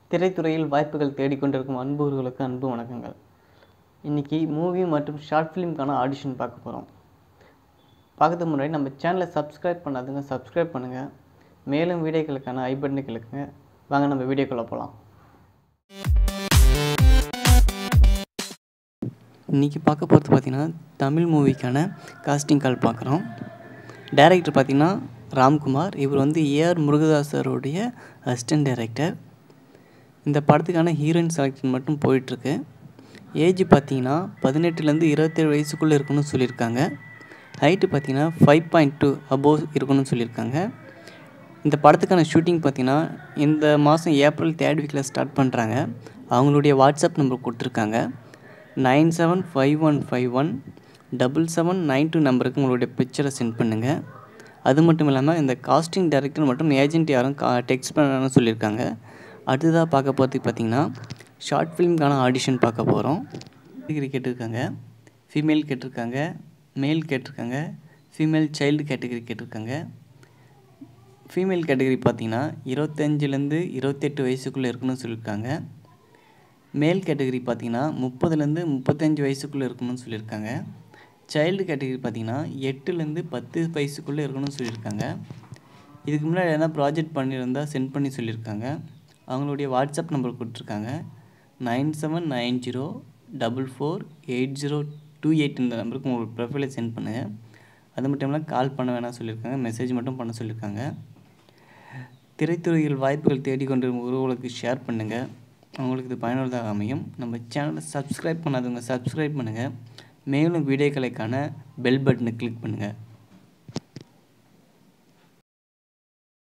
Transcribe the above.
திரைத்துறையில் வாய்ப்புகள் தேடிக்கொண்டிருக்கும் அன்புகளுக்கு அன்பு வணக்கங்கள் இன்றைக்கி மூவி மற்றும் ஷார்ட் ஃபிலிம்க்கான ஆடிஷன் பார்க்க போகிறோம் பார்க்கறதுக்கு முன்னாடி நம்ம சேனலை சப்ஸ்கிரைப் பண்ணாதுங்க சப்ஸ்கிரைப் பண்ணுங்கள் மேலும் வீடியோக்களுக்கான ஐ பட்டனை கிழக்குங்க வாங்க நம்ம வீடியோக்குள்ளே போகலாம் இன்றைக்கி பார்க்க போகிறது பார்த்திங்கன்னா தமிழ் மூவிக்கான காஸ்டிங் கால் பார்க்குறோம் டைரக்டர் பார்த்திங்கன்னா ராம்குமார் இவர் வந்து ஏஆர் முருகதாசருடைய அசிஸ்டன்ட் டைரக்டர் இந்த படத்துக்கான ஹீரோயின் செலெக்ஷன் மட்டும் போயிட்டுருக்கு ஏஜ் பார்த்தீங்கன்னா பதினெட்டுலேருந்து இருபத்தேழு வயசுக்குள்ளே இருக்கணும்னு சொல்லியிருக்காங்க ஹைட்டு பார்த்தீங்கன்னா ஃபைவ் பாயிண்ட் டூ அபோவ் இருக்கணும்னு சொல்லியிருக்காங்க இந்த படத்துக்கான ஷூட்டிங் பார்த்தீங்கன்னா இந்த மாதம் ஏப்ரல் தேர்ட் வீக்கில் ஸ்டார்ட் பண்ணுறாங்க அவங்களுடைய வாட்ஸ்அப் நம்பர் கொடுத்துருக்காங்க nine seven five one five one double seven nine two நம்பருக்கு உங்களுடைய பிக்சரை சென்ட் பண்ணுங்கள் அது மட்டும் இல்லாமல் இந்த காஸ்டிங் டைரக்டர் மற்றும் ஏஜென்ட் யாரும் கா டெக்ஸ்ட் பண்ணணும்னு சொல்லியிருக்காங்க அடுத்ததாக பார்க்க போகிறதுக்கு பார்த்தீங்கன்னா ஷார்ட் ஃபிலிம்க்கான ஆடிஷன் பார்க்க போகிறோம் கேட்டகரி கேட்டிருக்காங்க ஃபீமேல் கேட்டிருக்காங்க மேல் கேட்டிருக்காங்க ஃபீமேல் சைல்டு கேட்டகரி கேட்டிருக்காங்க ஃபீமேல் கேட்டகரி பார்த்தீங்கன்னா இருபத்தஞ்சிலேருந்து இருபத்தெட்டு வயசுக்குள்ளே இருக்கணும்னு சொல்லியிருக்காங்க மேல் கேட்டகரி பார்த்தீங்கன்னா முப்பதுலேருந்து முப்பத்தஞ்சு வயசுக்குள்ளே இருக்கணும்னு சொல்லியிருக்காங்க சைல்டு கேட்டகரி பார்த்தீங்கன்னா எட்டுலேருந்து பத்து வயசுக்குள்ளே இருக்கணும்னு சொல்லியிருக்காங்க இதுக்கு முன்னாடி எதனா ப்ராஜெக்ட் பண்ணியிருந்தால் சென்ட் பண்ணி சொல்லியிருக்காங்க அவங்களுடைய வாட்ஸ்அப் நம்பர் கொடுத்துருக்காங்க nine seven nine zero double four eight zero two eight இந்த நம்பருக்கு உங்களுக்கு ப்ரொஃபைலை சென்ட் பண்ணுங்கள் அது மட்டும் இல்லாமல் கால் பண்ண வேணாம் சொல்லியிருக்காங்க மெசேஜ் மட்டும் பண்ண சொல்லியிருக்காங்க திரைத்துறையில் வாய்ப்புகள் தேடிக்கொண்டிருக்கும் உறவுகளுக்கு ஷேர் பண்ணுங்கள் அவங்களுக்கு இது பயனுள்ளதாக அமையும் நம்ம சேனலை சப்ஸ்கிரைப் பண்ணாதவங்க சப்ஸ்கிரைப் பண்ணுங்கள் மேலும் வீடியோக்களை காண பெல் பட்டனை கிளிக் பண்ணுங்கள்